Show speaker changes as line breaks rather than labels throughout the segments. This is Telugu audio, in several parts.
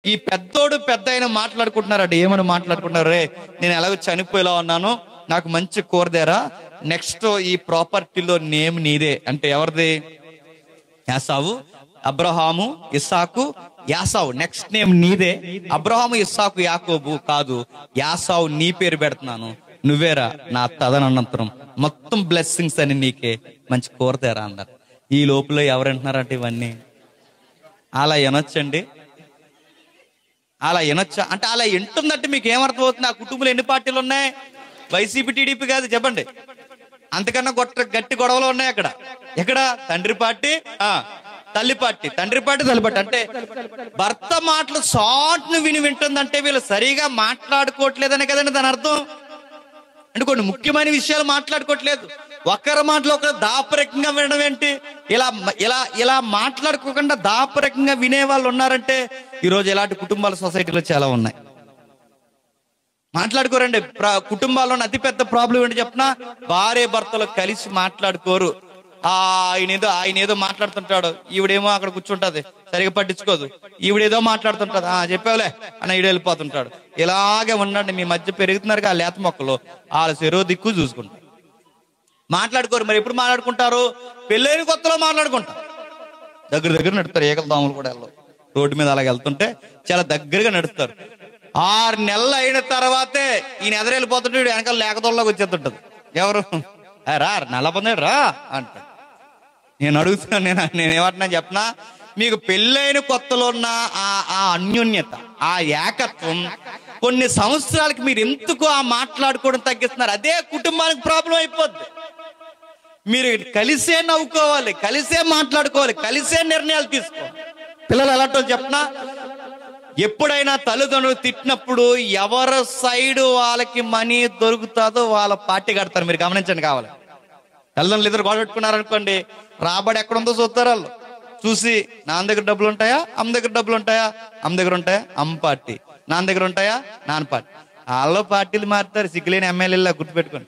ఈ పెద్దోడు పెద్ద ఆయన మాట్లాడుకుంటున్నారట ఏమని మాట్లాడుకుంటున్నారు రే నేను ఎలాగో చనిపోయేలా ఉన్నాను నాకు మంచి కూరదేరా నెక్స్ట్ ఈ ప్రాపర్టీలో నేమ్ నీదే అంటే ఎవరిది Esau Abraham Isaac Esau next name నీదే అబ్రహాము ఇస్సాకు యాకోబు కాదు యాసావు నీ పేరు పెడుతున్నాను నువ్వేరా నా తదనంతరం మొత్తం బ్లెస్సింగ్స్ అని నీకే మంచి కోరతేరా అన్నారు ఈ లోపల ఎవరంటున్నారంటే ఇవన్నీ అలా వినొచ్చండి అలా వినొచ్చా అంటే అలా వింటుందంటే మీకు ఏమర్థం అవుతుంది ఆ కుటుంబంలో ఎన్ని పార్టీలు ఉన్నాయి వైసీపీ టీడీపీ కాదు చెప్పండి అంతకన్నా గొట్ట గట్టి గొడవలు ఉన్నాయి అక్కడ ఎక్కడ తండ్రి పార్టీ ఆ తల్లి పార్టీ తండ్రి పార్టీ తల్లి పార్టీ అంటే భర్త మాటలు షార్ట్ ను విని వింటుందంటే వీళ్ళు సరిగా మాట్లాడుకోవట్లేదనే కదండి దాని అర్థం అంటే కొన్ని ముఖ్యమైన విషయాలు మాట్లాడుకోవట్లేదు ఒకరి మాటలు ఒకరు దాపరికంగా వినడం ఏంటి ఇలా ఇలా ఇలా మాట్లాడుకోకుండా దాపరికంగా వినే వాళ్ళు ఉన్నారంటే ఈరోజు ఇలాంటి కుటుంబాల సొసైటీలో చాలా ఉన్నాయి మాట్లాడుకోరండి ప్ర- కుటుంబాల్లో ఉన్న అతిపెద్ద ప్రాబ్లం ఏంటి చెప్పిన భార్య భర్తలు కలిసి మాట్లాడుకోరు ఆ ఆయన ఏదో ఆయన ఏదో మాట్లాడుతుంటాడు ఈవిడేమో అక్కడ కూర్చుంటది సరిగా పట్టించుకోదు ఈవిడేదో మాట్లాడుతుంటది ఆ చెప్పావులే అని ఈడు వెళ్ళిపోతుంటాడు ఇలాగే ఉండండి మీ మధ్య పెరుగుతున్నారు ఆ లేత మొక్కలు వాళ్ళ చెరువు దిక్కు చూసుకుంటారు మాట్లాడుకోరు మరి ఎప్పుడు మాట్లాడుకుంటారు పెళ్ళైన కొత్తలో మాట్లాడుకుంటారు దగ్గర దగ్గర నడుస్తారు ఏకల దోమలు కూడా వెళ్ళవు రోడ్డు మీద అలాగ వెళ్తుంటే చాలా దగ్గరగా నడుస్తారు ఆరు నెలలు అయిన తర్వాతే ఈయన ఎదరెళ్ళిపోతుంటే వీడు వెనకాల లేకదోళ్ళకి వచ్చేస్తుంటది ఎవరు "ఆ, రా నెల పొందాడు రా అంటాడు నేను అడుగుతున్నాను నేను నేను ఏమంటున్నా చెప్పనా మీకు పెళ్ళైన కొత్తలో ఉన్న ఆ ఆ అన్యోన్యత ఆ ఏకత్వం కొన్ని సంవత్సరాలకి మీరు ఎందుకు ఆ మాట్లాడుకోవడం తగ్గిస్తున్నారు అదే కుటుంబానికి ప్రాబ్లం అయిపోద్ది మీరు కలిసే నవ్వుకోవాలి కలిసే మాట్లాడుకోవాలి కలిసే నిర్ణయాలు తీసుకోవాలి పిల్లలు ఎలాంటో చెప్పనా ఎప్పుడైనా తల్లిదండ్రులు తిట్టినప్పుడు ఎవరి సైడ్ వాళ్ళకి మనీ దొరుకుతుందో వాళ్ళ పార్టీ కడతారు మీరు గమనించండి కావాలి తల్లిదండ్రులు ఇద్దరు గొడవ పెట్టుకున్నారనుకోండి రాబడి ఎక్కడుందో చూస్తారు వాళ్ళు చూసి నాన్న దగ్గర డబ్బులు ఉంటాయా అమ్మ దగ్గర డబ్బులు ఉంటాయా అమ్మ దగ్గర ఉంటాయా అమ్మ పార్టీ నాన్న దగ్గర ఉంటాయా నాన్న పార్టీ వాళ్ళు పార్టీలు మారుతారు సిగ్గులేని ఎమ్మెల్యేలా గుర్తుపెట్టుకోండి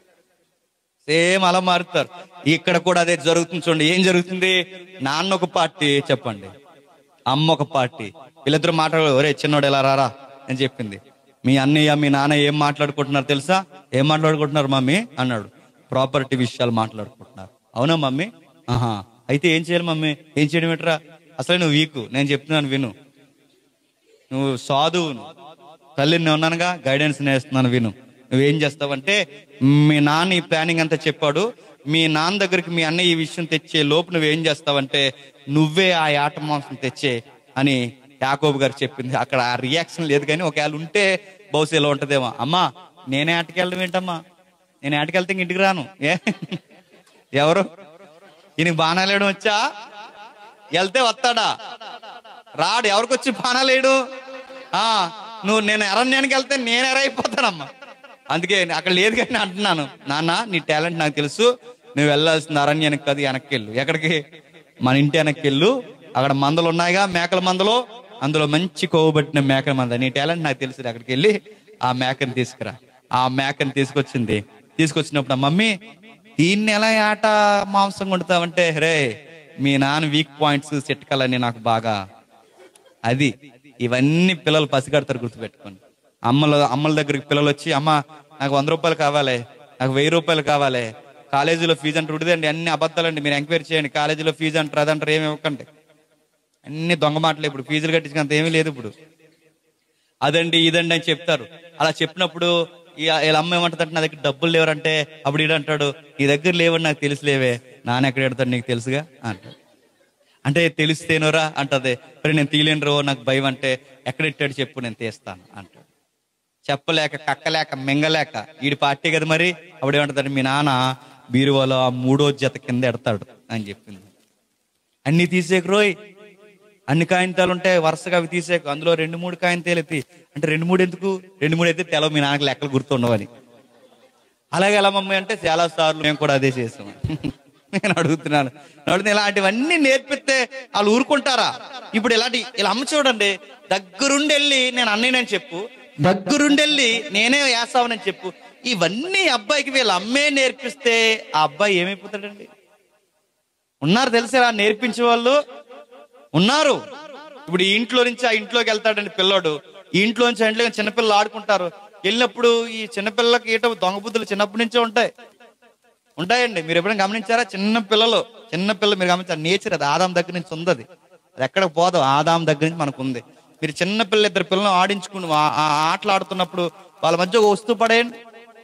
సేమ్ అలా మారుతారు ఇక్కడ కూడా అదే జరుగుతుంది చూడండి ఏం జరుగుతుంది నాన్న ఒక పార్టీ చెప్పండి అమ్మ ఒక పార్టీ వీళ్ళిద్దరు మాట్లాడు ఒరే చిన్నోడు ఎలా రారా అని చెప్పింది మీ అన్నయ్య మీ నాన్న ఏం మాట్లాడుకుంటున్నారు తెలుసా ఏం మాట్లాడుకుంటున్నారు మమ్మీ అన్నాడు ప్రాపర్టీ విషయాలు మాట్లాడుకుంటున్నారు అవునా మమ్మీ ఆహా అయితే ఏం చేయాలి మమ్మీ ఏం చేయడం ఏంట్రా అసలు నువ్వు వీకు నేను చెప్తున్నాను విను నువ్వు సాధువును తల్లిని నేను ఉన్నానుగా గైడెన్స్ నేస్తున్నాను విను నువ్వేం చేస్తావంటే మీ నాన్న ఈ ప్లానింగ్ అంతా చెప్పాడు మీ నాన్న దగ్గరికి మీ అన్న ఈ విషయం తెచ్చే లోపు నువ్వేం చేస్తావంటే నువ్వే ఆ ఆట మాంసం తెచ్చే అని యాకోబు గారు చెప్పింది అక్కడ ఆ రియాక్షన్ లేదు కానీ ఒకవేళ ఉంటే బహుశా ఇలా ఉంటదేమో అమ్మా నేనే ఆటకి వెళ్ళడం ఏంటమ్మా నేను ఆటకి వెళ్తే ఇంక ఇంటికి రాను ఏ ఎవరు ఈయనకి బాణాలు వేయడం వచ్చా వెళ్తే వస్తాడా రాడు ఎవరికి వచ్చి బాణాలేడు ఆ నువ్వు నేను అరణ్యానికి వెళ్తే నేను ఎరైపోతానమ్మా అందుకే అక్కడ లేదు కానీ అంటున్నాను నాన్న నీ టాలెంట్ నాకు తెలుసు నువ్వు వెళ్ళాల్సిన అరణ్యానికి కాదు వెనక్కి వెళ్ళు ఎక్కడికి మన ఇంటి వెనక్కి వెళ్ళు అక్కడ మందలు ఉన్నాయిగా మేకల మందలు అందులో మంచి కోవబట్టిన మేకల మంద నీ టాలెంట్ నాకు తెలుసు అక్కడికి వెళ్ళి ఆ మేకని తీసుకురా ఆ మేకని తీసుకొచ్చింది తీసుకొచ్చినప్పుడు మమ్మీ దీన్ని ఎలా ఆట మాంసం కొడతావంటే రే మీ నాన్న వీక్ పాయింట్స్ చిట్కాలని నాకు బాగా అది ఇవన్నీ పిల్లలు పసిగడతారు గుర్తుపెట్టుకోండి అమ్మల అమ్మల దగ్గరికి పిల్లలు వచ్చి అమ్మ నాకు వంద రూపాయలు కావాలి నాకు వెయ్యి రూపాయలు కావాలి కాలేజీలో ఫీజు అంటే ఉడిదండి అన్ని అబద్ధాలండి మీరు ఎంక్వైరీ చేయండి కాలేజీలో ఫీజు అంటారు అదంటారు ఏమి ఇవ్వకండి అన్ని దొంగ మాటలు ఇప్పుడు ఫీజులు కట్టించినంత ఏమీ లేదు ఇప్పుడు అదండి ఇదండి అని చెప్తారు అలా చెప్పినప్పుడు ఈ- వీళ్ళ అమ్మ ఏమంటదంటే నా దగ్గర డబ్బులు లేవరంటే అప్పుడు ఈడు అంటాడు నీ దగ్గర లేవని నాకు తెలుసు లేవే నాన్న ఎక్కడ పెడతాడు నీకు తెలుసుగా అంటాడు అంటే తెలిస్తేనోరా అంటది మరి నేను తీయలేను రో నాకు భయం అంటే ఎక్కడెట్టాడు చెప్పు నేను తీస్తాను అంటాడు చెప్పలేక కక్కలేక మింగలేక వీడి పార్టీ కదా మరి అప్పుడు ఏమంటాడు మీ నాన్న బీరువాలో ఆ మూడో జత కింద ఎడతాడు అని చెప్పింది అన్ని తీసేకు రోయ్ అన్ని కాగితాలు ఉంటాయి వరుసగా అవి తీసేకు అందులో రెండు మూడు కాగితాలు ఎత్తి అంటే రెండు మూడు ఎందుకు రెండు మూడు అయితే తెలవ మీ నాన్నకి లెక్కలు గుర్తుండవని అలాగే ఎలా మమ్మీ అంటే చాలా సార్లు మేము కూడా అదే చేస్తాం నేను అడుగుతున్నాను అడుగుతున్నా ఇలాంటివన్నీ నేర్పిస్తే వాళ్ళు ఊరుకుంటారా ఇప్పుడు ఇలాంటి ఇలా అమ్మ చూడండి దగ్గరుండి వెళ్ళి నేను అన్నయ్యనని చెప్పు దగ్గరుండి వెళ్ళి నేనే వేస్తామని చెప్పు ఇవన్నీ అబ్బాయికి వీళ్ళ అమ్మే నేర్పిస్తే ఆ అబ్బాయి ఏమైపోతాడండి ఉన్నారు తెలిసి ఇలా నేర్పించే వాళ్ళు ఉన్నారు ఇప్పుడు ఈ ఇంట్లో నుంచి ఆ ఇంట్లోకి వెళ్తాడండి పిల్లోడు ఈ ఇంట్లో నుంచి ఆ ఇంట్లో చిన్నపిల్లలు ఆడుకుంటారు వెళ్ళినప్పుడు ఈ చిన్నపిల్లలకి ఏటో దొంగ బుద్ధులు చిన్నప్పటి నుంచే ఉంటాయి ఉంటాయండి మీరు ఎప్పుడైనా గమనించారా చిన్న పిల్లలు చిన్న పిల్లలు మీరు గమనించారు నేచర్ అది ఆదాం దగ్గర నుంచి ఉంది అది అది ఎక్కడికి పోదు ఆదాం దగ్గర నుంచి మనకు ఉంది మీరు చిన్న పిల్లలు ఇద్దరు పిల్లలు ఆడించుకుని ఆ ఆ ఆటలు ఆడుతున్నప్పుడు వాళ్ళ మధ్య ఒక వస్తువు పడేయండి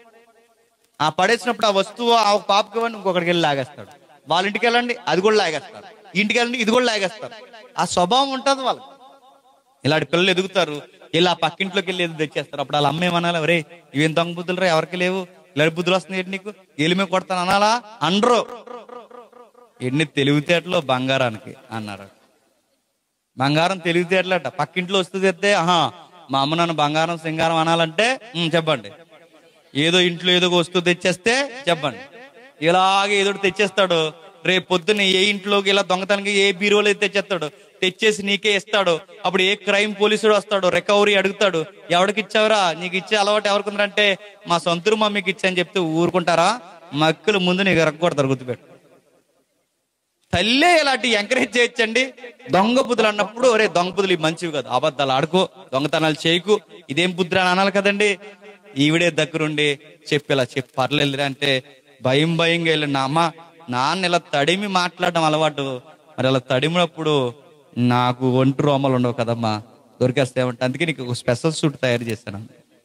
ఆ పడేసినప్పుడు ఆ వస్తువు ఆ ఒక పాపకి ఇవ్వండి ఇంకొకటికి వెళ్ళి లాగేస్తాడు వాళ్ళ ఇంటికి వెళ్ళండి అది కూడా లాగేస్తారు ఇంటికి వెళ్ళండి ఇది కూడా లాగేస్తారు ఆ స్వభావం ఉంటుంది వాళ్ళకి ఇలాంటి పిల్లలు ఎదుగుతారు ఇలా పక్కింట్లోకి వెళ్ళి ఎదుగు తెచ్చేస్తారు అప్పుడు వాళ్ళ అమ్మ ఏమనాలి ఒరే ఇవేం దొంగ బుద్ధులు రా ఎవరికి లేవు ఇలాంటి బుద్ధులు వస్తున్నాయి ఏంటి నీకు ఎలిమే కొడతాను అనాలా అండ్రు ఎన్ని తెలివితేటలో బంగారానికి అన్నారు బంగారం తెలివితేటలట పక్కింట్లో వస్తుంది తెస్తే ఆహా మా అమ్మ నన్ను బంగారం సింగారం అనాలంటే "ఉమ్, చెప్పండి ఏదో ఇంట్లో ఏదో ఒక వస్తువు తెచ్చేస్తే చెప్పండి ఇలాగే ఏదో ఒకటి తెచ్చేస్తాడు రేపు పొద్దున్న ఏ ఇంట్లోకి ఇలా దొంగతనానికి ఏ బీరోలో అయితే తెచ్చేస్తాడు తెచ్చేసి నీకే ఇస్తాడు అప్పుడు ఏ క్రైమ్ పోలీసుడు వస్తాడు రికవరీ అడుగుతాడు ఎవరికి ఇచ్చావురా నీకు ఇచ్చే అలవాటు ఎవరికి ఉందంటే మా సొంతూరు మమ్మీకి ఇచ్చా అని చెప్తే ఊరుకుంటారా మక్కులు ముందు నీకు ఎరగకూడదు గుర్తుపెట్టు తల్లే ఇలాంటి ఎంకరేజ్ చేయొచ్చండి దొంగ బుద్ధులు అన్నప్పుడు ఒరే దొంగ బుద్ధులు ఇవి మంచివి కాదు అబద్ధాలు ఆడుకో దొంగతనాలు చేయకు ఇదేం బుద్ధులు అని అనాలి కదండి ఈవిడే దగ్గరుండి చెప్పి ఇలా చెప్పి పర్లేదు అంటే భయం భయంగా వెళ్ళి నా అమ్మ నాన్న ఇలా తడిమి మాట్లాడడం అలవాటు మరి అలా తడిమినప్పుడు నాకు ఒంటి రోమలు ఉండవు కదమ్మా దొరికేస్తామంటే అందుకే నీకు ఒక స్పెషల్ సూట్ తయారు చేశాను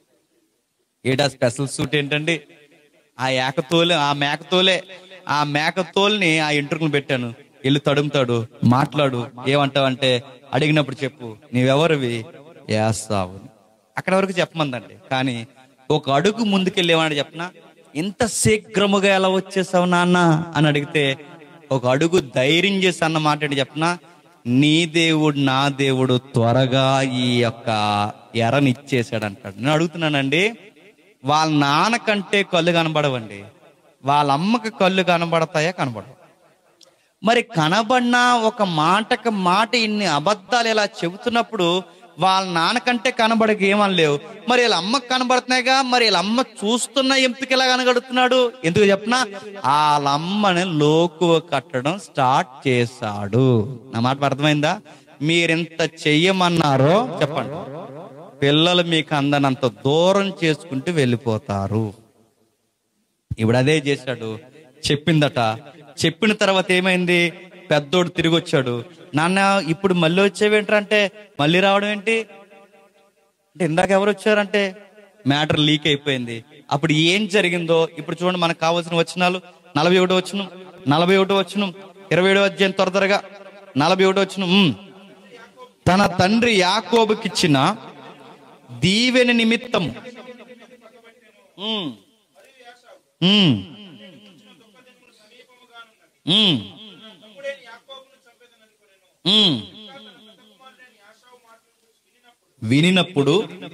ఏటా స్పెషల్ సూట్ ఏంటండి ఆ ఏకతోలే ఆ మేకతోలే ఆ మేకతోల్ని ఆ ఇంటర్వ్యూలు పెట్టాను వెళ్ళి తడుముతాడు మాట్లాడు ఏమంటావంటే అడిగినప్పుడు చెప్పు నీవెవరివి ఏస్తావు అక్కడ వరకు చెప్పమందండి కానీ ఒక అడుగు ముందుకెళ్ళేవాడు చెప్పనా ఇంత శీఘ్రముగా ఎలా వచ్చేసావు నాన్న అని అడిగితే ఒక అడుగు ధైర్యం చేసి అన్న మాట ఏంటి చెప్పనా నీ దేవుడు నా దేవుడు త్వరగా ఈ యొక్క ఎరని ఇచ్చేసాడు అంటాడు నేను అడుగుతున్నానండి వాళ్ళ నాన్న కంటే కళ్ళు కనబడవండి వాళ్ళ అమ్మకి కళ్ళు కనబడతాయా కనబడవు మరి కనబడిన ఒక మాటకి మాట ఇన్ని అబద్ధాలు ఇలా చెబుతున్నప్పుడు వాళ్ళ నాన్న కంటే కనబడక ఏమనలేవు మరి వీళ్ళ అమ్మకి కనబడుతున్నాయిగా మరి వీళ్ళ అమ్మ చూస్తున్న ఎంపిక ఎలా కనగడుతున్నాడు ఎందుకు చెప్పనా వాళ్ళ అమ్మని లోకువ కట్టడం స్టార్ట్ చేశాడు నా మాట అర్థమైందా మీరెంత చెయ్యమన్నారో చెప్పండి పిల్లలు మీకు అందనంత దూరం చేసుకుంటూ వెళ్ళిపోతారు ఇప్పుడు అదే చేశాడు చెప్పిందట చెప్పిన తర్వాత ఏమైంది పెద్దోడు తిరిగి వచ్చాడు నాన్న ఇప్పుడు మళ్ళీ వచ్చేవేంట్రా అంటే మళ్ళీ రావడం ఏంటి అంటే ఇందాక ఎవరు వచ్చారంటే మ్యాటర్ లీక్ అయిపోయింది అప్పుడు ఏం జరిగిందో ఇప్పుడు చూడండి మనకు కావాల్సిన వచనాలు నలభై ఒకటి వచ్చును నలభై ఒకటి వచ్చును ఇరవై ఏడో అధ్యాయం త్వర త్వరగా నలభై ఒకటి వచ్చును ఉమ్. తన తండ్రి యాకోబుకిచ్చిన దీవెన నిమిత్తం ఉమ్. ఉమ్. ఉమ్. ఉమ్. వినినప్పుడు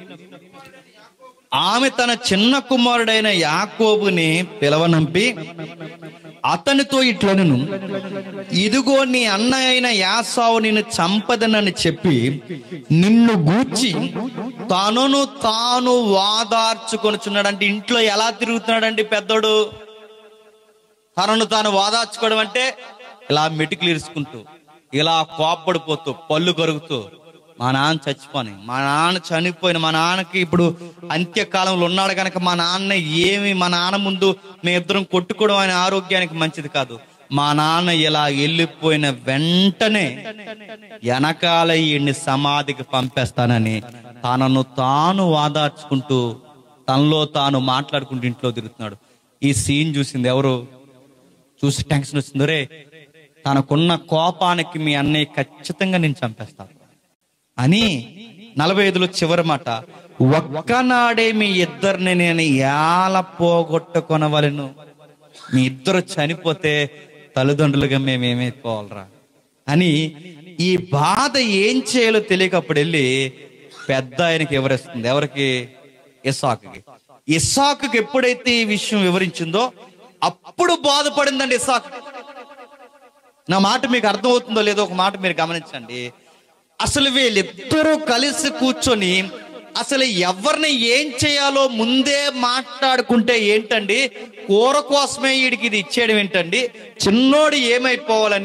ఆమె తన చిన్న కుమారుడైన యాకోబుని పిలవనంపి అతనితో ఇట్లనను ఇదిగో నీ అన్న అయిన యాసావు నిన్ను చంపదనని చెప్పి నిన్ను గూర్చి తనను తాను వాదార్చుకొనుచున్నాడంటే ఇంట్లో ఎలా తిరుగుతున్నాడండి పెద్దోడు తనను తాను వాదార్చుకోవడం అంటే ఇలా మెటికలు ఇరుచుకుంటూ ఇలా కోప్పడిపోతూ పళ్ళు కరుగుతూ మా నాన్న చచ్చిపోని మా నాన్న చనిపోయిన మా నాన్నకి ఇప్పుడు అంత్యకాలంలో ఉన్నాడు కనుక మా నాన్న ఏమి మా నాన్న ముందు మీ ఇద్దరం కొట్టుకోవడం ఆయన ఆరోగ్యానికి మంచిది కాదు మా నాన్న ఇలా వెళ్ళిపోయిన వెంటనే వెనకాల ఈయన్ని సమాధికి పంపేస్తానని తనను తాను వాదార్చుకుంటూ తనలో తాను మాట్లాడుకుంటూ ఇంట్లో తిరుగుతున్నాడు ఈ సీన్ చూసింది ఎవరు చూసి టెన్షన్ వచ్చింది రే తనకున్న కోపానికి మీ అన్నయ్య ఖచ్చితంగా నేను చంపేస్తాను అని నలభై ఐదులో చివరి మాట ఒక్కనాడే మీ ఇద్దరిని నేను ఎలా పోగొట్టుకొనవలను మీ ఇద్దరు చనిపోతే తల్లిదండ్రులుగా మేమేమైపోవాలరా అని ఈ బాధ ఏం చేయాలో తెలియక అప్పుడు వెళ్ళి పెద్ద ఆయనకి వివరిస్తుంది ఎవరికి ఇసాకుకి ఇసాకుకి ఎప్పుడైతే ఈ విషయం వివరించిందో అప్పుడు బాధపడిందండి ఇసాకు నా మాట మీకు అర్థమవుతుందో లేదో ఒక మాట మీరు గమనించండి అసలు వీళ్ళిద్దరూ కలిసి కూర్చొని అసలు ఎవరిని ఏం చేయాలో ముందే మాట్లాడుకుంటే ఏంటండి కూర కోసమే వీడికి ఇది ఇచ్చేయడం ఏంటండి చిన్నోడు ఏమైపోవాలని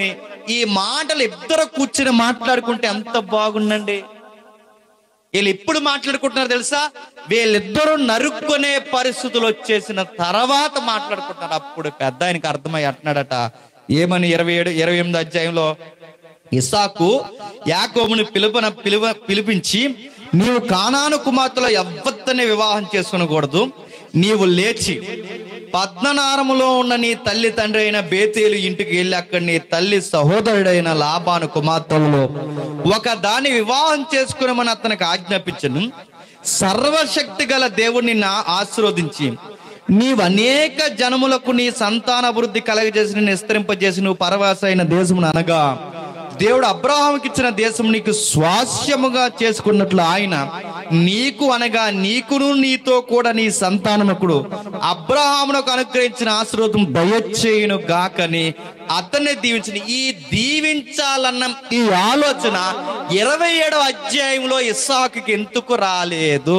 ఈ మాటలు ఇద్దరు కూర్చుని మాట్లాడుకుంటే ఎంత బాగుండండి వీళ్ళు ఎప్పుడు మాట్లాడుకుంటున్నారు తెలుసా వీళ్ళిద్దరూ నరుక్కునే పరిస్థితులు వచ్చేసిన తర్వాత మాట్లాడుకుంటున్నారు అప్పుడు పెద్ద ఆయనకి అర్థమై అంటున్నాడట ఏమని ఇరవై ఏడు ఇరవై ఎనిమిది అధ్యాయంలో ఇసాకు యాకోబుని పిలుపన పిలువ పిలిపించి నీవు కానాను కుమార్తెలో ఎవ్వత్తనే వివాహం చేసుకునకూడదు నీవు లేచి పద్మనారములో ఉన్న నీ తల్లి తండ్రి అయిన బేతేలు ఇంటికి వెళ్ళి అక్కడ నీ తల్లి సహోదరుడైన లాభాను కుమార్తెలలో ఒక దాని వివాహం చేసుకునమని అతనికి ఆజ్ఞాపించను సర్వశక్తి గల దేవుడిని నా ఆశీర్వదించి నీవు అనేక జనములకు నీ సంతాన అభివృద్ధి కలగజేసి నిన్ను విస్తరింపజేసి నువ్వు పరవాసైన దేశమును అనగా దేవుడు అబ్రహాంకి ఇచ్చిన దేశం నీకు స్వాస్యముగా చేసుకున్నట్లు ఆయన నీకు అనగా నీకును నీతో కూడా నీ సంతానముకుడు అబ్రహామునకు అనుగ్రహించిన ఆశీర్వాదం దయచేయును గాకని అతన్ని దీవించిన ఈ దీవించాలన్న ఈ ఆలోచన ఇరవై ఏడవ అధ్యాయంలో ఇస్సాకుకి ఎందుకు రాలేదు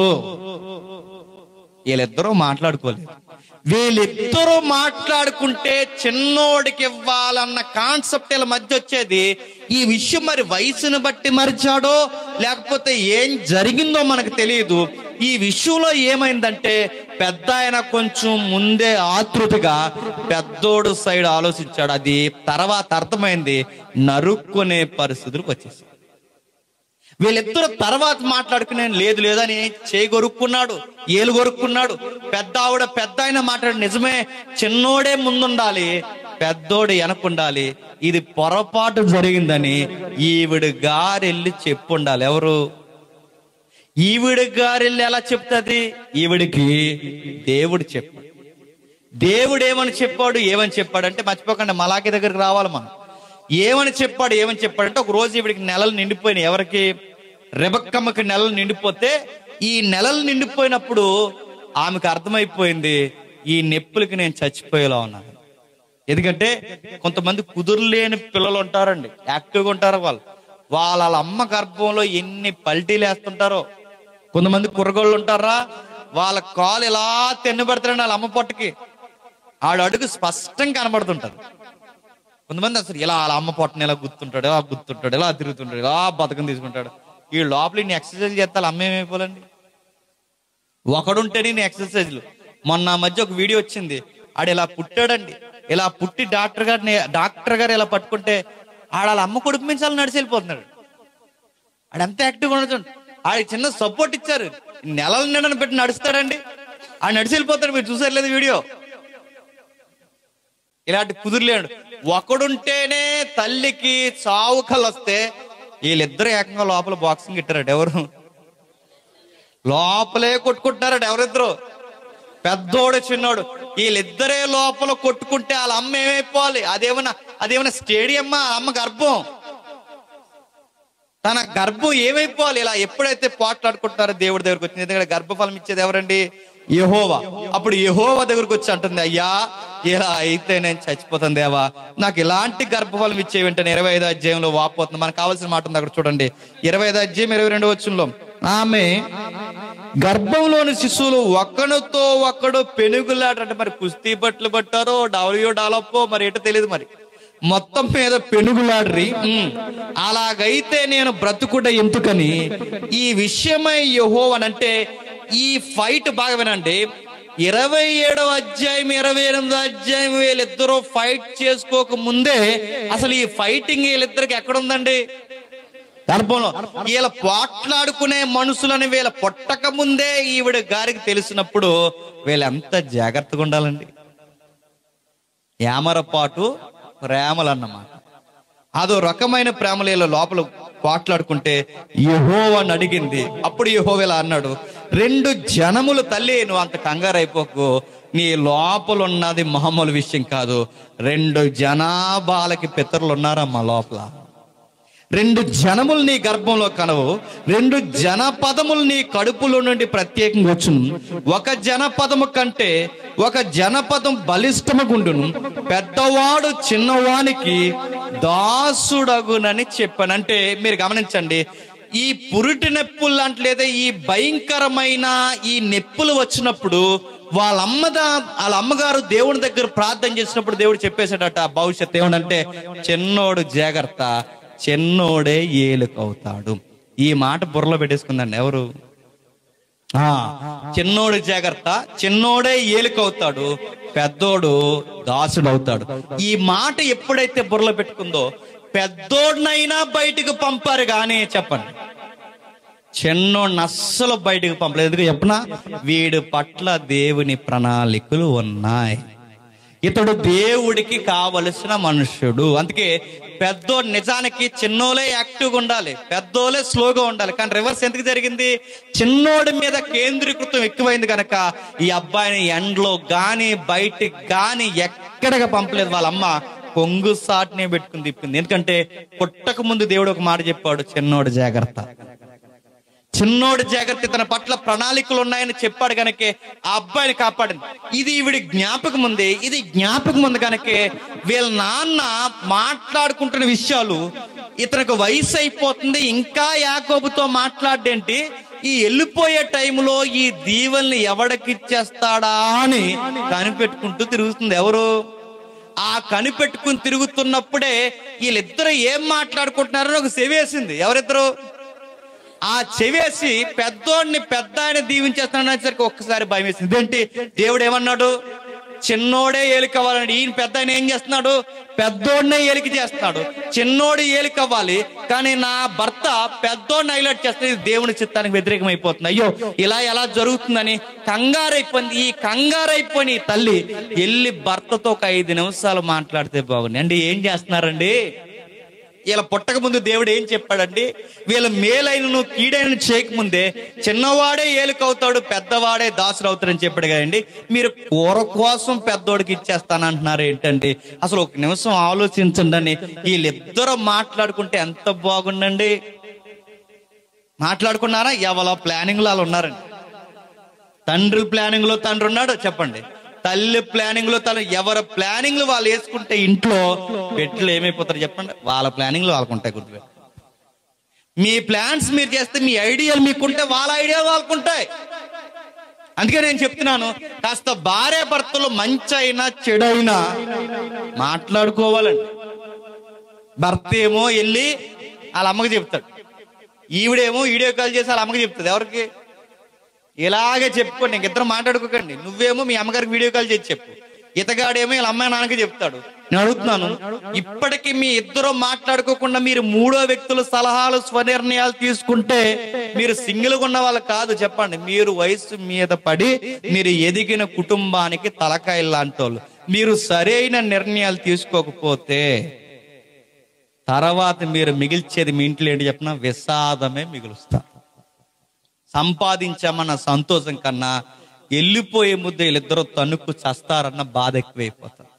వీళ్ళిద్దరూ మాట్లాడుకోలేదు వీళ్ళిద్దరూ మాట్లాడుకుంటే చిన్నోడికి ఇవ్వాలన్న కాన్సెప్ట్ వీళ్ళ మధ్య వచ్చేది ఈ విషయం మరి వయసును బట్టి మరిచాడో లేకపోతే ఏం జరిగిందో మనకు తెలియదు ఈ విషయంలో ఏమైందంటే పెద్ద ఆయన కొంచెం ముందే ఆతృతగా పెద్దోడు సైడ్ ఆలోచించాడు అది తర్వాత అర్థమైంది నరుక్కునే పరిస్థితులకు వచ్చేసి వీళ్ళిద్దరు తర్వాత మాట్లాడుకునే లేదు లేదని చేయి కొరుక్కున్నాడు ఏలు కొరుక్కున్నాడు పెద్ద ఆవిడ పెద్ద ఆయన మాట్లాడు నిజమే చిన్నోడే ముందుండాలి పెద్దోడు వెనకుండాలి ఇది పొరపాటు జరిగిందని ఈవిడ గారెళ్ళి చెప్పుండాలి ఎవరు ఈవిడ గారెళ్ళి ఎలా చెప్తుంది ఈవిడికి దేవుడు చెప్పాడు దేవుడు ఏమని చెప్పాడు ఏమని చెప్పాడు అంటే మర్చిపోకండి మలాకి దగ్గరికి రావాలి మనం ఏమని చెప్పాడు ఏమని చెప్పాడంటే ఒక రోజు ఈవిడికి నెలలు నిండిపోయినాయి ఎవరికి రెబక్కమ్మకి నెలలు నిండిపోతే ఈ నెలలు నిండిపోయినప్పుడు ఆమెకు అర్థమైపోయింది ఈ నొప్పులకి నేను చచ్చిపోయేలా ఉన్నాను ఎందుకంటే కొంతమంది కుదురులేని పిల్లలు ఉంటారండి యాక్టివ్గా ఉంటారు వాళ్ళు వాళ్ళ వాళ్ళ అమ్మ గర్భంలో ఎన్ని పల్టీలు వేస్తుంటారో కొంతమంది కుర్రగోళ్ళు ఉంటారా వాళ్ళ కాలు ఇలా తెన్నబడతారండి వాళ్ళ అమ్మ పొట్టకి ఆడు అడుగు స్పష్టంగా కనబడుతుంటారు కొంతమంది అసలు ఇలా వాళ్ళ అమ్మ పొట్టని ఇలా గుర్తుంటాడు ఇలా గుర్తుంటాడు ఇలా తిరుగుతుంటాడు ఇలా బతకం తీసుకుంటాడు ఈ లోపల నేను ఎక్సర్సైజ్ చేస్తే వాళ్ళ అమ్మ ఏమైపోలండి ఒకడుంటే నేను ఎక్సర్సైజ్లు మొన్న ఆ మధ్య ఒక వీడియో వచ్చింది ఆడు ఇలా పుట్టాడండి ఇలా పుట్టి డాక్టర్ గారిని డాక్టర్ గారు ఇలా పట్టుకుంటే ఆడ వాళ్ళ అమ్మ కొడుకు మించి అలా నడిచి వెళ్ళిపోతున్నాడు ఆడు ఎంత యాక్టివ్గా ఉండదు ఆడికి చిన్న సపోర్ట్ ఇచ్చారు నెలల నిండను పెట్టి నడుస్తాడండి ఆ నడిచి వెళ్ళిపోతాడు మీరు చూసారు లేదు వీడియో ఇలాంటి కుదురులేడు ఒకడుంటేనే తల్లికి చావు కళ్ళు వస్తే వీళ్ళిద్దరు ఏకంగా లోపల బాక్సింగ్ ఇట్టారట ఎవరు లోపలే కొట్టుకుంటున్నారట ఎవరిద్దరు పెద్దోడు చిన్నోడు వీళ్ళిద్దరే లోపల కొట్టుకుంటే వాళ్ళ అమ్మ ఏమైపోవాలి అదేమన్నా అదేమన్నా స్టేడియం అమ్మ గర్భం తన గర్భం ఏమైపోవాలి ఇలా ఎప్పుడైతే పోట్లాడుకుంటారో దేవుడి దగ్గరకు వచ్చింది ఎందుకంటే గర్భఫలం ఇచ్చేది ఎవరండి యహోవా అప్పుడు యహోవా దగ్గరకు వచ్చి అంటుంది అయ్యా ఇలా అయితే నేను చచ్చిపోతాను దేవా నాకు ఇలాంటి గర్భఫలం ఇచ్చే వెంటనే ఇరవై ఐదో అధ్యాయంలో వాపోతుంది మనకు కావాల్సిన మాట ఉంది అక్కడ చూడండి ఇరవై ఐదో అధ్యాయం ఇరవై రెండు వచ్చంలో ఆమె గర్భంలోని శిశువులు ఒకరితో ఒకడు పెనుగులాట అంటే మరి కుస్తీ బట్టలు పట్టారో డబ్ల్యూ డాలప్పో మరి ఏంటో తెలియదు మరి మొత్తం మీద పెనుగులాడ్రి ఉమ్. అలాగైతే నేను బ్రతుకుట ఎందుకని ఈ విషయమై యహోవనంటే ఈ ఫైట్ బాగా వినండి ఇరవై ఏడవ అధ్యాయం ఇరవై ఎనిమిదో అధ్యాయం వీళ్ళిద్దరూ ఫైట్ చేసుకోక ముందే అసలు ఈ ఫైటింగ్ వీళ్ళిద్దరికి ఎక్కడుందండి గర్భంలో వీళ్ళ పోట్లాడుకునే మనుషులని వీళ్ళ పొట్టక ముందే ఈవిడ గారికి తెలిసినప్పుడు వీళ్ళు ఎంత జాగ్రత్తగా ఉండాలండి ఏమరపాటు ప్రేమలు అన్నమాట అదో రకమైన ప్రేమలు వీళ్ళ లోపల పోట్లాడుకుంటే యహోవని అడిగింది అప్పుడు యహోవ ఇలా అన్నాడు రెండు జనములు తల్లి నువ్వు అంత కంగారు అయిపోకు నీ లోపల ఉన్నది మామూలు విషయం కాదు రెండు జనాభాలకి పితరులు ఉన్నారమ్మా లోపల రెండు జనములు నీ గర్భంలో కనవు రెండు జనపదములు నీ కడుపులో నుండి ప్రత్యేకంగా వచ్చును ఒక జనపదము కంటే ఒక జనపదం బలిష్టమగుండును పెద్దవాడు చిన్నవానికి దాసుడగునని చెప్పాను అంటే మీరు గమనించండి ఈ పురిటి నొప్పులు లాంటి లేదా ఈ భయంకరమైన ఈ నొప్పులు వచ్చినప్పుడు వాళ్ళ అమ్మద వాళ్ళ అమ్మగారు దేవుని దగ్గర ప్రార్థన చేసినప్పుడు దేవుడు చెప్పేశాడట భవిష్యత్ ఏమంటే చిన్నోడు జాగ్రత్త చిన్నోడే ఏలుకవుతాడు ఈ మాట బుర్రలో పెట్టేసుకుందండి ఎవరు ఆ చిన్నోడు జాగ్రత్త చిన్నోడే ఏలికవుతాడు పెద్దోడు దాసుడు అవుతాడు ఈ మాట ఎప్పుడైతే బుర్రలో పెట్టుకుందో పెద్దోడినైనా బయటికి పంపారు కానీ చెప్పండి చిన్నోడిని అస్సలు బయటికి పంపలేదు ఎందుకు చెప్పనా వీడి పట్ల దేవుని ప్రణాళికలు ఉన్నాయి ఇతడు దేవుడికి కావలసిన మనుష్యుడు అందుకే పెద్దోడు నిజానికి చిన్నోలే యాక్టివ్గా ఉండాలి పెద్దోలే స్లోగా ఉండాలి కానీ రివర్స్ ఎందుకు జరిగింది చిన్నోడి మీద కేంద్రీకృతం ఎక్కువైంది కనుక ఈ అబ్బాయిని ఎండ్లో గాని బయటికి గాని ఎక్కడికి పంపలేదు వాళ్ళ అమ్మ కొంగు సాటినే పెట్టుకుని తిప్పింది ఎందుకంటే పుట్టక ముందు దేవుడు ఒక మాట చెప్పాడు చిన్నోడు జాగ్రత్త చిన్నోడు జాగ్రత్త తన పట్ల ప్రణాళికలు ఉన్నాయని చెప్పాడు కనుకే ఆ అబ్బాయిని కాపాడింది ఇది ఈవిడి జ్ఞాపకం ఉంది ఇది జ్ఞాపకం ఉంది కనుకే వీళ్ళ నాన్న మాట్లాడుకుంటున్న విషయాలు ఇతనికి వయసు అయిపోతుంది ఇంకా యాకోబుతో మాట్లాడేంటి ఈ వెళ్ళిపోయే టైంలో ఈ దీవెల్ని ఎవడికి ఇచ్చేస్తాడా అని కనిపెట్టుకుంటూ తిరుగుతుంది ఎవరు ఆ కనిపెట్టుకుని తిరుగుతున్నప్పుడే వీళ్ళిద్దరు ఏం మాట్లాడుకుంటున్నారో ఒక సెవేసింది ఎవరిద్దరు ఆ చెవేసి పెద్దోడిని పెద్ద ఆయన దీవించేస్తాడనేసరికి ఒక్కసారి భయం వేసింది ఇదేంటి దేవుడు ఏమన్నాడు చిన్నోడే ఏలికవ్వాలని ఈయన పెద్ద ఆయన ఏం చేస్తున్నాడు పెద్దోడినే ఏలిక చేస్తున్నాడు చిన్నోడు ఏలికవ్వాలి కానీ నా భర్త పెద్దోడిని హైలైట్ చేస్తే ఇది దేవుని చిత్తానికి వ్యతిరేకం అయిపోతుంది అయ్యో ఇలా ఎలా జరుగుతుందని కంగారైపోయింది ఈ కంగారైపోయిన ఈ తల్లి వెళ్ళి భర్తతో ఒక ఐదు నిమిషాలు మాట్లాడితే బాగుంది అండి ఏం చేస్తున్నారండి వీళ్ళ పుట్టక ముందు దేవుడు ఏం చెప్పాడండి వీళ్ళ మేలైనను కీడైన చేయకముందే చిన్నవాడే ఏలుకవుతాడు పెద్దవాడే దాసుడు అవుతాడని చెప్పాడు కదండి మీరు కూర కోసం పెద్దోడికి ఇచ్చేస్తానంటున్నారు ఏంటండి అసలు ఒక నిమిషం ఆలోచించండి అని వీళ్ళిద్దరూ మాట్లాడుకుంటే ఎంత బాగుండండి మాట్లాడుకున్నారా ఎవరో ప్లానింగ్ లో వాళ్ళు ఉన్నారండి తండ్రి ప్లానింగ్ లో తండ్రి ఉన్నాడు చెప్పండి తల్లి ప్లానింగ్ లో తను ఎవరి ప్లానింగ్ వాళ్ళు వేసుకుంటే ఇంట్లో పెట్లు ఏమైపోతారు చెప్పండి వాళ్ళ ప్లానింగ్ లో వాళ్ళకు ఉంటాయి గుర్తుపెట్టు మీ ప్లాన్స్ మీరు చేస్తే మీ ఐడియాలు మీకుంటే వాళ్ళ ఐడియాలు వాళ్ళకుంటాయి అందుకే నేను చెప్తున్నాను కాస్త భార్య భర్తలు మంచి అయినా చెడైనా మాట్లాడుకోవాలండి భర్త ఏమో వెళ్ళి వాళ్ళ అమ్మకి చెప్తాడు ఈవిడేమో వీడియో కాల్ చేసి వాళ్ళ అమ్మకి చెప్తుంది ఎవరికి ఇలాగే చెప్పుకోండి ఇంకిద్దరు మాట్లాడుకోకండి నువ్వేమో మీ అమ్మగారికి వీడియో కాల్ చేసి చెప్పు ఇతగాడేమో ఇలా అమ్మాయి నాన్నకి చెప్తాడు నేను అడుగుతున్నాను ఇప్పటికి మీ ఇద్దరు మాట్లాడుకోకుండా మీరు మూడో వ్యక్తుల సలహాలు స్వనిర్ణయాలు తీసుకుంటే మీరు సింగిల్ ఉన్న వాళ్ళు కాదు చెప్పండి మీరు వయసు మీద పడి మీరు ఎదిగిన కుటుంబానికి తలకాయలు లాంటి వాళ్ళు మీరు సరైన నిర్ణయాలు తీసుకోకపోతే తర్వాత మీరు మిగిల్చేది మీ ఇంట్లో ఏంటి చెప్పిన విషాదమే మిగులుస్తారు సంపాదించామన్న సంతోషం కన్నా వెళ్ళిపోయే ముద్ద వీళ్ళిద్దరూ తణుకు చస్తారన్న బాధ ఎక్కువైపోతారు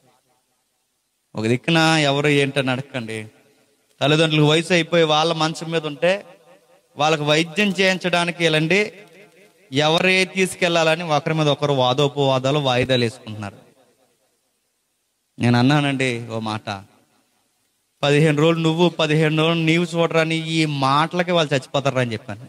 ఒక దిక్కున ఎవరు ఏంటని అడగండి తల్లిదండ్రులకు వయసు అయిపోయి వాళ్ళ మంచం మీద ఉంటే వాళ్ళకి వైద్యం చేయించడానికి వెళ్ళండి ఎవరే తీసుకెళ్లాలని ఒకరి మీద ఒకరు వాదోపవాదాలు వాయిదాలు వేసుకుంటున్నారు నేను అన్నానండి ఓ మాట పదిహేను రోజులు నువ్వు పదిహేను రోజులు నీవు చూడరాని ఈ మాటలకి వాళ్ళు చచ్చిపోతారా అని చెప్పాను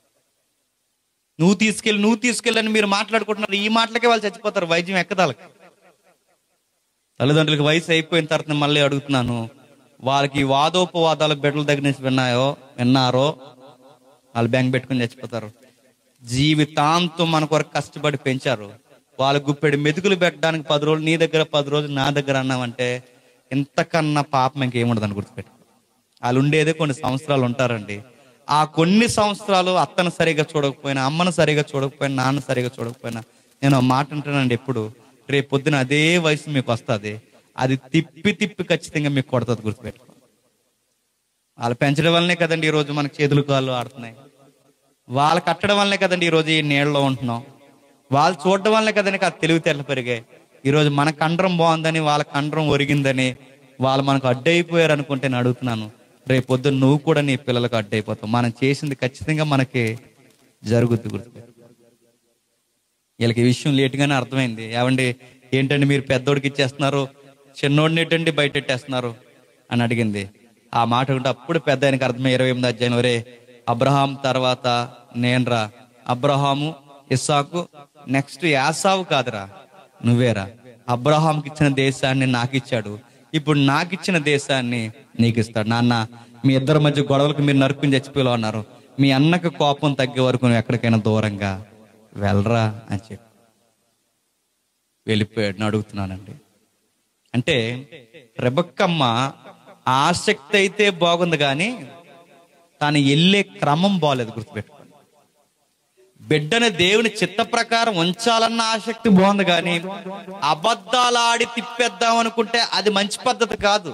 నువ్వు తీసుకెళ్ళి నువ్వు తీసుకెళ్ళని మీరు మాట్లాడుకుంటున్నారు ఈ మాటలకే వాళ్ళు చచ్చిపోతారు వైద్యం ఎక్కదాలకి తల్లిదండ్రులకు వయసు అయిపోయిన తర్వాత నేను మళ్ళీ అడుగుతున్నాను వాళ్ళకి వాదోపవాదాలు బిడ్డల దగ్గర నుంచి విన్నాయో విన్నారో వాళ్ళు బ్యాంక్ పెట్టుకుని చచ్చిపోతారు జీవితాంతం మన కొరకు కష్టపడి పెంచారు వాళ్ళ గుప్పెడు మెతుకులు పెట్టడానికి పది రోజులు నీ దగ్గర పది రోజులు నా దగ్గర అన్నామంటే ఇంతకన్నా పాపం ఇంకేముండదని గుర్తుపెట్టు వాళ్ళు ఉండేదే కొన్ని సంవత్సరాలు ఉంటారండి ఆ కొన్ని సంవత్సరాలు అత్తను సరిగా చూడకపోయినా అమ్మను సరిగా చూడకపోయినా నాన్న సరిగా చూడకపోయినా నేను ఆ మాట అంటానండి ఎప్పుడు రేపు పొద్దున అదే వయసు మీకు వస్తుంది అది తిప్పి తిప్పి ఖచ్చితంగా మీకు కొడుతుంది గుర్తుపెట్టుకో వాళ్ళు పెంచడం వల్లనే కదండి ఈ రోజు మనకు చేతులు కాళ్ళు ఆడుతున్నాయి వాళ్ళు కట్టడం వల్లనే కదండి ఈ రోజు ఈ నీళ్ళలో ఉంటున్నాం వాళ్ళు చూడడం వల్లనే కదండి ఆ తెలివితేటలు పెరిగాయి ఈ రోజు మన కండరం బాగుందని వాళ్ళ కండరం ఒరిగిందని వాళ్ళు మనకు అడ్డైపోయారు అనుకుంటే నేను అడుగుతున్నాను రేపు పొద్దున్న నువ్వు కూడా నీ పిల్లలకు అడ్డైపోతావు మనం చేసింది ఖచ్చితంగా మనకి జరుగుద్ది గుర్తు వీళ్ళకి ఈ విషయం లేటుగానే అర్థమైంది ఏమండి ఏంటండి మీరు పెద్దోడికి ఇచ్చేస్తున్నారు చిన్నోడిని ఏంటండి బయట పెట్టేస్తున్నారు అని అడిగింది ఆ మాట ఉంటే అప్పుడు పెద్ద ఆయనకి అర్థమై ఇరవై ఎనిమిది అధ్యాయం వరే అబ్రహాం తర్వాత నేనురా అబ్రహాము ఇస్సాకు నెక్స్ట్ యాసావు కాదురా నువ్వేరా అబ్రహాంకి ఇచ్చిన దేశాన్ని నాకు ఇచ్చాడు ఇప్పుడు నాకు ఇచ్చిన దేశాన్ని నీకు ఇస్తాడు నాన్న మీ ఇద్దరి మధ్య గొడవలకు మీరు నరుకుని చచ్చిపోయేలా ఉన్నారు మీ అన్నకు కోపం తగ్గే వరకు నువ్వు ఎక్కడికైనా దూరంగా వెళ్ళరా అని చెప్పి వెళ్ళిపోయాడు నేను అడుగుతున్నానండి అంటే రెబక్కమ్మ ఆసక్తి అయితే బాగుంది కానీ తాను వెళ్ళే క్రమం బాగాలేదు గుర్తుపెట్టుకోండి బిడ్డని దేవుని చిత్త ప్రకారం ఉంచాలన్న ఆసక్తి బాగుంది కానీ అబద్ధాలు ఆడి తిప్పేద్దాం అనుకుంటే అది మంచి పద్ధతి కాదు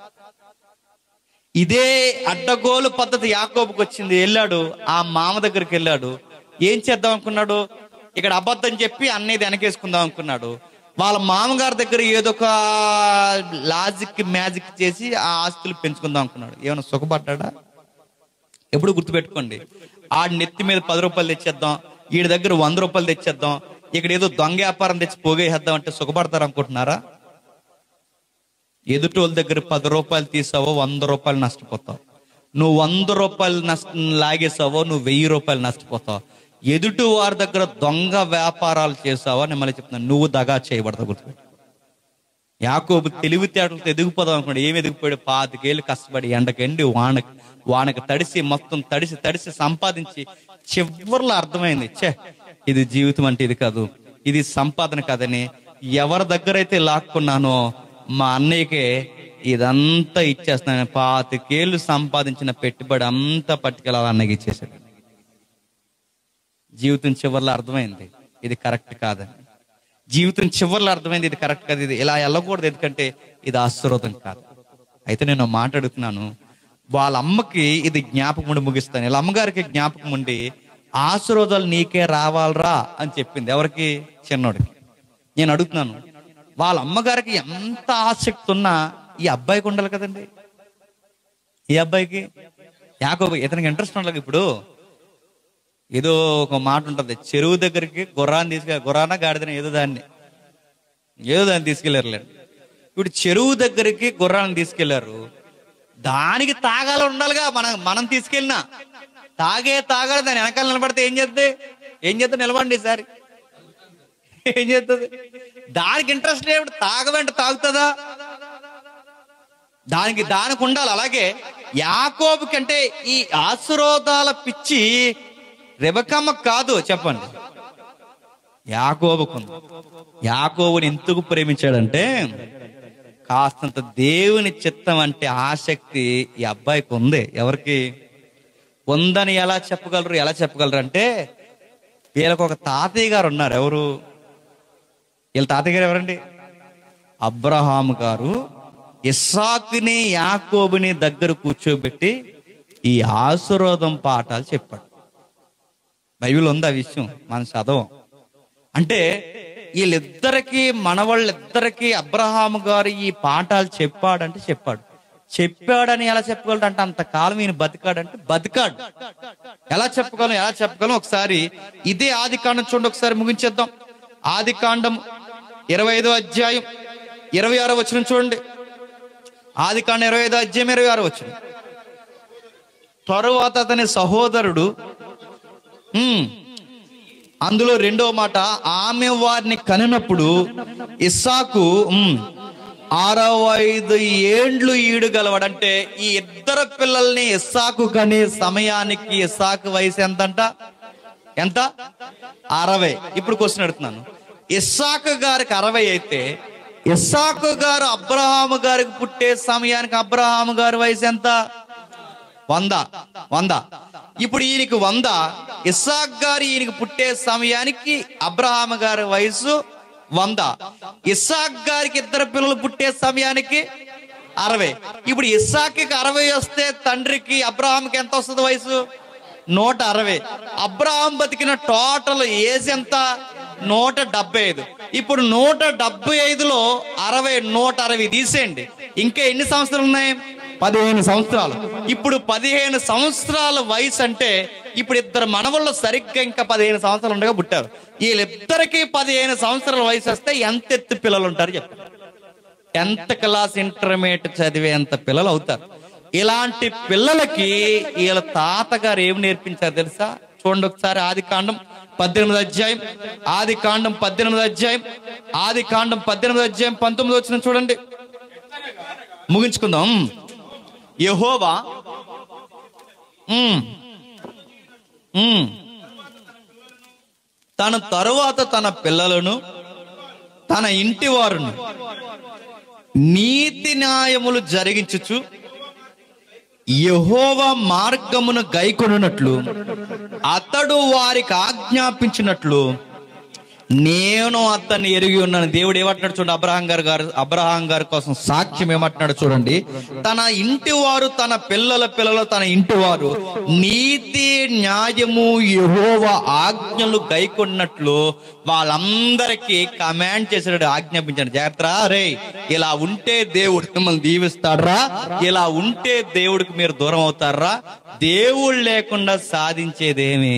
ఇదే అడ్డగోలు పద్ధతి యాకోబుకి వచ్చింది వెళ్ళాడు ఆ మామ దగ్గరికి వెళ్ళాడు ఏం చేద్దాం అనుకున్నాడు ఇక్కడ అబద్ధం చెప్పి అన్నయ్య వెనకేసుకుందాం అనుకున్నాడు వాళ్ళ మామగారి దగ్గర ఏదో ఒక లాజిక్ మ్యాజిక్ చేసి ఆ ఆస్తులు పెంచుకుందాం అనుకున్నాడు ఏమైనా సుఖపడ్డా ఎప్పుడు గుర్తుపెట్టుకోండి ఆ నెత్తి మీద పది రూపాయలు తెచ్చేద్దాం వీడి దగ్గర వంద రూపాయలు తెచ్చేద్దాం ఇక్కడ ఏదో దొంగ వ్యాపారం తెచ్చి పోగేసేద్దాం అంటే సుఖపడతారు అనుకుంటున్నారా ఎదుటోళ్ళ దగ్గర పది రూపాయలు తీసావో వంద రూపాయలు నష్టపోతావు నువ్వు వంద రూపాయలు నష్ట లాగేసావో నువ్వు వెయ్యి రూపాయలు నష్టపోతావు ఎదుటి వారి దగ్గర దొంగ వ్యాపారాలు చేసావో నేను మళ్ళీ చెప్తున్నాను నువ్వు దగా చేయబడతావు గుర్తుపెట్టు యాకోబు తెలివితేటలతో ఎదిగిపోదాం అనుకోండి ఏమి ఎదిగిపోయాడు పాతికేళ్ళు కష్టపడి ఎండకెండి వానకి వానకి తడిసి మొత్తం తడిసి తడిసి సంపాదించి చివర్లో అర్థమైంది ఛే ఇది జీవితం అంటే ఇది కాదు ఇది సంపాదన కాదని ఎవరి దగ్గర అయితే లాక్కున్నానో మా అన్నయ్యకే ఇదంతా ఇచ్చేస్తున్నాను పాతికేళ్ళు సంపాదించిన పెట్టుబడి అంతా పట్టుకెళ్ళాలి అన్నయ్యకి ఇచ్చేసాడు జీవితం చివర్లో అర్థమైంది ఇది కరెక్ట్ కాదని జీవితం చివర్లో అర్థమైంది ఇది కరెక్ట్ కాదు ఇది ఇలా వెళ్ళకూడదు ఎందుకంటే ఇది ఆశీర్వాదం కాదు అయితే నేను మాట్లాడుతున్నాను వాళ్ళ అమ్మకి ఇది జ్ఞాపకం ఉండి ముగిస్తాను వీళ్ళ అమ్మగారికి జ్ఞాపకం ఉండి ఆశీర్వాదాలు నీకే రావాలరా అని చెప్పింది ఎవరికి చిన్నోడికి నేను అడుగుతున్నాను వాళ్ళ అమ్మగారికి ఎంత ఆసక్తి ఉన్నా ఈ అబ్బాయికి ఉండాలి కదండి ఈ అబ్బాయికి యాకోబు ఇతనికి ఇంట్రెస్ట్ ఉండాలి ఇప్పుడు ఏదో ఒక మాట ఉంటది చెరువు దగ్గరికి గుర్రాన్ని తీసుకెళ్ళి గుర్రాన గాడిదన ఏదో దాన్ని ఏదో దాన్ని తీసుకెళ్లారులేండి ఇప్పుడు చెరువు దగ్గరికి గుర్రాన్ని తీసుకెళ్లారు దానికి తాగాల ఉండాలిగా మనం మనం తీసుకెళ్ళినా తాగే తాగాలి దాని వెనకాల నిలబడితే ఏం చేద్ది ఏం చేద్దా నిలబండి ఈసారి ఏం చేస్తుంది దానికి ఇంట్రెస్ట్ లేదు తాగవంటే తాగుతుందా దానికి దానికి ఉండాలి అలాగే యాకోబు కంటే ఈ ఆశీర్వాదాల పిచ్చి రెబకమ్మ కాదు చెప్పండి యాకోబుకు ఉంది. యాకోబుని ఎందుకు ప్రేమించాడంటే కాస్తంత దేవుని చిత్తం అంటే ఆసక్తి ఈ అబ్బాయికి ఉంది ఎవరికి ఉందని ఎలా చెప్పగలరు ఎలా చెప్పగలరు అంటే వీళ్ళకి ఒక తాతయ్య గారు ఉన్నారు ఎవరు వీళ్ళ తాతయ్య గారు ఎవరండి అబ్రహాము గారు ఇస్సాకుని యాకోబుని దగ్గర కూర్చోబెట్టి ఈ ఆశీర్వాదం పాఠాలు చెప్పాడు బైబిల్ ఉంది ఆ విషయం మనం చదవం అంటే వీళ్ళిద్దరికి మనవాళ్ళిద్దరికి అబ్రహాము గారు ఈ పాఠాలు చెప్పాడంటే చెప్పాడు చెప్పాడని ఎలా చెప్పగలడు అంటే అంతకాలం ఈయన బతికాడంటే బతికాడు ఎలా చెప్పగలం ఎలా చెప్పగలం ఒకసారి ఇదే ఆది కాండం చూడండి ఒకసారి ముగించేద్దాం ఆది కాండం ఇరవై ఐదో అధ్యాయం ఇరవై ఆరో వచ్చిన చూడండి ఆది కాండం ఇరవై ఐదో అధ్యాయం ఇరవై ఆరో వచ్చిన తరువాత అతని సహోదరుడు ఉమ్, అందులో రెండవ మాట ఆమె వారిని కనినప్పుడు ఇస్సాకు ఉమ్, అరవై ఐదు ఏండ్లు ఈడు గలవాడంటే ఈ ఇద్దరు పిల్లల్ని ఇస్సాకు కనే సమయానికి ఇస్సాకు వయసు ఎంతంట ఎంత అరవై ఇప్పుడు క్వశ్చన్ అడుగుతున్నాను ఇస్సాకు గారికి అరవై అయితే ఇస్సాకు గారు అబ్రహాము గారికి పుట్టే సమయానికి అబ్రహాము గారి వయసు ఎంత వంద వంద ఇప్పుడు ఈయనకి వంద ఇస్సాక్ గారు ఈయనకి పుట్టే సమయానికి అబ్రహాం గారి వయసు వంద ఇస్సాక్ గారికి ఇద్దరు పిల్లలు పుట్టే సమయానికి అరవై ఇప్పుడు ఇస్సాక్కి అరవై వస్తే తండ్రికి అబ్రహాంకి ఎంత వస్తుంది వయసు నూట అరవై అబ్రహాం బతికిన టోటల్ ఏజ్ ఎంత నూట డెబ్బై ఐదు ఇప్పుడు నూట డెబ్బై ఐదులో అరవై నూట అరవై తీసేయండి ఇంకా ఎన్ని సంవత్సరాలు ఉన్నాయి పదిహేను సంవత్సరాలు ఇప్పుడు పదిహేను సంవత్సరాల వయసు అంటే ఇప్పుడు ఇద్దరు మనవళ్ళు సరిగ్గా ఇంకా పదిహేను సంవత్సరాలు ఉండగా పుట్టారు వీళ్ళిద్దరికి పదిహేను సంవత్సరాల వయసు వస్తే ఎంత ఎత్తు పిల్లలు ఉంటారు చెప్పండి టెన్త్ క్లాస్ ఇంటర్మీడియట్ చదివేంత పిల్లలు అవుతారు ఇలాంటి పిల్లలకి వీళ్ళ తాతగారు ఏం నేర్పించారు తెలుసా చూడండి ఒకసారి ఆది కాండం పద్దెనిమిది అధ్యాయం ఆది కాండం పద్దెనిమిది అధ్యాయం ఆది కాండం పద్దెనిమిది అధ్యాయం పంతొమ్మిది వచ్చిన చూడండి ముగించుకుందాం యహోవా ఉమ్, ఉమ్, తన తరువాత తన పిల్లలను తన ఇంటి వారును నీతి న్యాయములు జరిగించుచు యహోవ మార్గమును గైకొనున్నట్లు అతడు వారికి ఆజ్ఞాపించినట్లు నేను అతన్ని ఎరిగి ఉన్నాను దేవుడు ఏమంటున్నాడు చూడండి అబ్రహాం గారు గారు అబ్రహాం గారి కోసం సాక్ష్యం ఏమంటున్నాడు చూడండి తన ఇంటి వారు తన పిల్లల పిల్లలు తన ఇంటి వారు నీతి న్యాయము యహోవ ఆజ్ఞలు గైకొన్నట్లు వాళ్ళందరికీ కమాండ్ చేసినట్టు ఆజ్ఞాపించాడు జాగ్రత్త రే ఇలా ఉంటే దేవుడు మిమ్మల్ని దీవిస్తాడరా ఇలా ఉంటే దేవుడికి మీరు దూరం అవుతారా దేవుడు లేకుండా సాధించేదేమి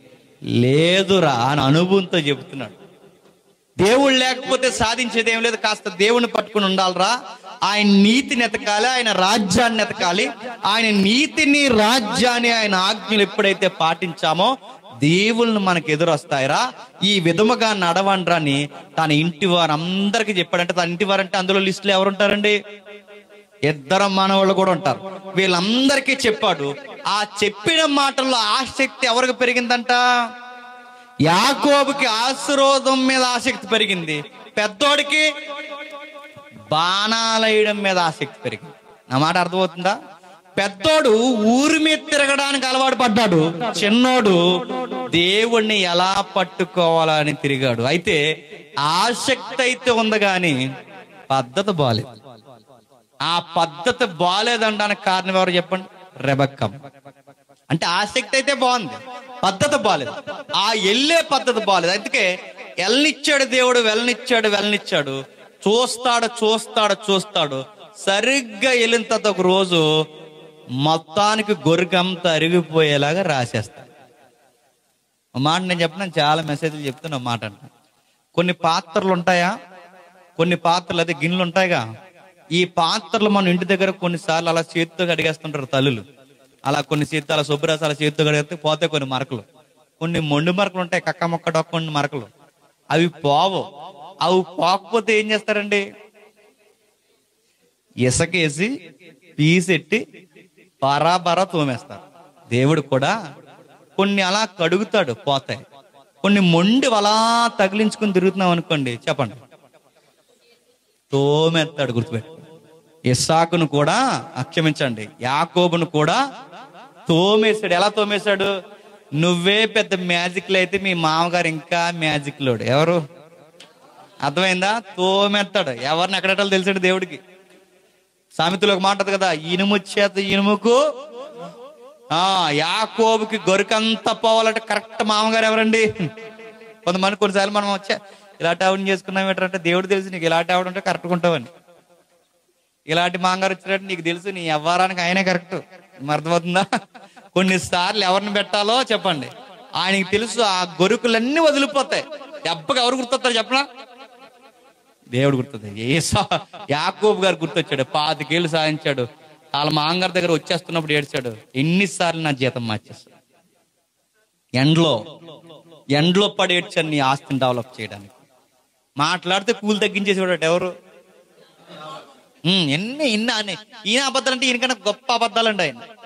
లేదురా అని అనుభవంతో చెబుతున్నాడు దేవుడు లేకపోతే సాధించేది ఏం లేదు కాస్త దేవుని పట్టుకుని ఉండాలిరా ఆయన నీతిని ఎతకాలి ఆయన రాజ్యాన్ని ఎతకాలి ఆయన నీతిని రాజ్యాన్ని ఆయన ఆజ్ఞలు ఎప్పుడైతే పాటించామో దేవుళ్ళను మనకు ఎదురొస్తాయిరా ఈ విధముగా నడవండ్రని తన ఇంటి వారు అందరికి చెప్పాడంటే తన ఇంటి వారంటే అందులో లిస్టులో ఎవరుంటారండి ఇద్దరు మానవుళ్ళు కూడా ఉంటారు వీళ్ళందరికీ చెప్పాడు ఆ చెప్పిన మాటల్లో ఆసక్తి ఎవరికి పెరిగిందంట యాకోబుకి ఆశీర్వాదం మీద ఆసక్తి పెరిగింది పెద్దోడికి బాణాలేయడం మీద ఆసక్తి పెరిగింది నా మాట అర్థమవుతుందా పెద్దోడు ఊరి మీద తిరగడానికి అలవాటు పడ్డాడు చిన్నోడు దేవుణ్ణి ఎలా పట్టుకోవాలని తిరిగాడు అయితే ఆసక్తి అయితే ఉంది కానీ పద్ధతి బాలేదు ఆ పద్ధతి బాగాలేదనడానికి కారణం ఎవరు చెప్పండి రెబక్కం అంటే ఆసక్తి అయితే బాగుంది పద్ధతి బాగాలేదు ఆ వెళ్ళే పద్ధతి బాగాలేదు అందుకే వెళ్ళనిచ్చాడు దేవుడు వెళ్ళనిచ్చాడు వెళ్ళనిచ్చాడు చూస్తాడు చూస్తాడు చూస్తాడు సరిగ్గా వెళ్ళిన తర్వాత ఒక రోజు మొత్తానికి గొరికంతా అరిగిపోయేలాగా రాసేస్తాడు ఒక మాట నేను చెప్పిన చాలా మెసేజ్లు చెప్తున్నా ఒక మాట అంట కొన్ని పాత్రలు ఉంటాయా కొన్ని పాత్రలు అదే గిన్నెలు ఉంటాయిగా ఈ పాత్రలు మన ఇంటి దగ్గర కొన్నిసార్లు అలా చేతితో కడిగేస్తుంటారు తల్లులు అలా కొన్ని చేతి అలా శుభ్రత అలా చేతితో కడిగితే పోతాయి కొన్ని మరకలు కొన్ని మొండి మరకలు ఉంటాయి కక్క మొక్క డొక్కొండి మరకలు అవి పోవు అవి పోకపోతే ఏం చేస్తారండి ఇసకేసి పీసెట్టి బరాబరా తోమేస్తారు దేవుడు కూడా కొన్ని అలా కడుగుతాడు పోతాయి కొన్ని మొండి అలా తగిలించుకుని తిరుగుతున్నాం అనుకోండి చెప్పండి తోమెత్తాడు గుర్తుపెట్టు ఇస్సాకును కూడా అక్షమించండి యాకోబును కూడా తోమేశాడు ఎలా తోమేశాడు నువ్వే పెద్ద మ్యాజిక్లు అయితే మీ మామగారు ఇంకా మ్యాజిక్ లోడు ఎవరు అర్థమైందా తోమెత్తాడు ఎవరిని ఎక్కడెట్టాలో తెలిసాడు దేవుడికి సామెతలో ఒక మాట ఉంది కదా ఇనుము చేత ఇనుముకు ఆ యాకోబుకి గొరికంతా పోవాలంటే కరెక్ట్ మామగారు ఎవరండి కొంతమంది కొన్నిసార్లు మనం వచ్చా ఇలాంటి ఆవిడని చేసుకున్నాం ఏంటంటే దేవుడు తెలుసు నీకు ఇలాంటి ఆవిడ ఉంటే కరెక్ట్గా ఉంటావని ఇలాంటి మాంగారు వచ్చినట్టు నీకు తెలుసు నీ వ్యవహారానికి ఆయనే కరెక్ట్ అర్థమవుతుందా కొన్నిసార్లు ఎవరిని పెట్టాలో చెప్పండి ఆయనకి తెలుసు ఆ గొరుకులన్నీ వదిలిపోతాయి దెబ్బకి ఎవరు గుర్తొస్తారు చెప్పనా దేవుడు గుర్తుంది ఏసా యాకోబు గారు గుర్తొచ్చాడు పాతికేళ్ళు సాధించాడు వాళ్ళ మాంగారు దగ్గర వచ్చేస్తున్నప్పుడు ఏడ్చాడు ఎన్నిసార్లు నా జీతం మార్చేస్తాడు ఎండ్లో ఎండ్లో పడి ఏడ్చాను నీ ఆస్తిని డెవలప్ చేయడానికి మాట్లాడితే కూలి తగ్గించేసేవాడు ఎవరు ఉమ్, ఎన్ని ఇన్ని అన్ని ఈయన అబద్ధాలు అంటే ఈయనకన్నా గొప్ప అబద్ధాలు అండి ఆయన